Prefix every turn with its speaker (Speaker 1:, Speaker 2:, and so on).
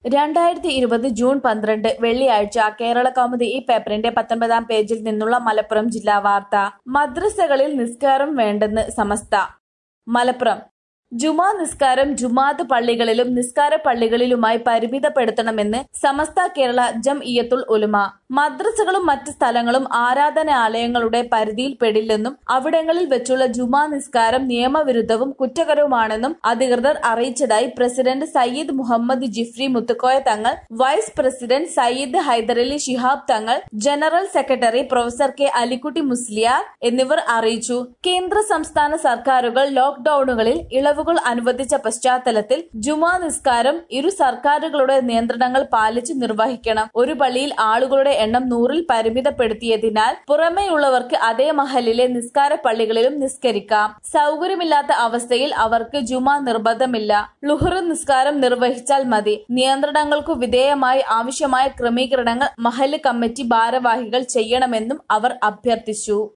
Speaker 1: രണ്ടായിരത്തി ഇരുപത് ജൂൺ പന്ത്രണ്ട് വെള്ളിയാഴ്ച കേരള കൗമുദി ഈ പേപ്പറിന്റെ പത്തൊൻപതാം പേജിൽ നിന്നുള്ള മലപ്പുറം ജില്ലാ വാർത്ത മദ്രസകളിൽ നിസ്കാരം വേണ്ടെന്ന് സമസ്ത മലപ്പുറം ജുമാ നിസ്കാരം ജുമാഅത്ത് പള്ളികളിലും നിസ്കാര പള്ളികളിലുമായി പരിമിതപ്പെടുത്തണമെന്ന് സമസ്ത കേരള ജംഇയ്യത്തുൽ ഉലമ മദ്രസകളും മറ്റ് സ്ഥലങ്ങളും ആരാധനാലയങ്ങളുടെ പരിധിയിൽപ്പെടില്ലെന്നും അവിടങ്ങളിൽ വെച്ചുള്ള ജുമാ നിസ്കാരം നിയമവിരുദ്ധവും കുറ്റകരവുമാണെന്നും അധികൃതർ അറിയിച്ചതായി president Sayyid Muhammad Jifri Muthukoya Thangal vice president Sayyid Hyderali Shihab Thangal general secretary professor K Alikutty Musliyar എന്നിവർ അറിയിച്ചു കേന്ദ്ര സംസ്ഥാന സർക്കാരുകൾ ലോക്ഡൌണുകളിൽ ഇളവുകൾ അനുവദിച്ച പശ്ചാത്തലത്തിൽ ജുമാ നിസ്കാരം ഇരു സർക്കാരുകളുടെ നിയന്ത്രണങ്ങൾ പാലിച്ച് നിർവഹിക്കണം ഒരു പള്ളിയിൽ ആളുകളുടെ എണ്ണം നൂറിൽ പരിമിതപ്പെടുത്തിയതിനാൽ പുറമേയുള്ളവർക്ക് അതേ മഹലിലെ നിസ്കാര പള്ളികളിലും നിസ്കരിക്കാം സൗകര്യമില്ലാത്ത അവസ്ഥയിൽ അവർക്ക് ജുമാ നിർബന്ധമില്ല ലുഹർ നിസ്കാരം നിർവഹിച്ചാൽ മതി നിയന്ത്രണങ്ങൾക്കു വിധേയമായി ആവശ്യമായ ക്രമീകരണങ്ങൾ മഹല് കമ്മിറ്റി ഭാരവാഹികൾ ചെയ്യണമെന്നും അവർ അഭ്യർത്ഥിച്ചു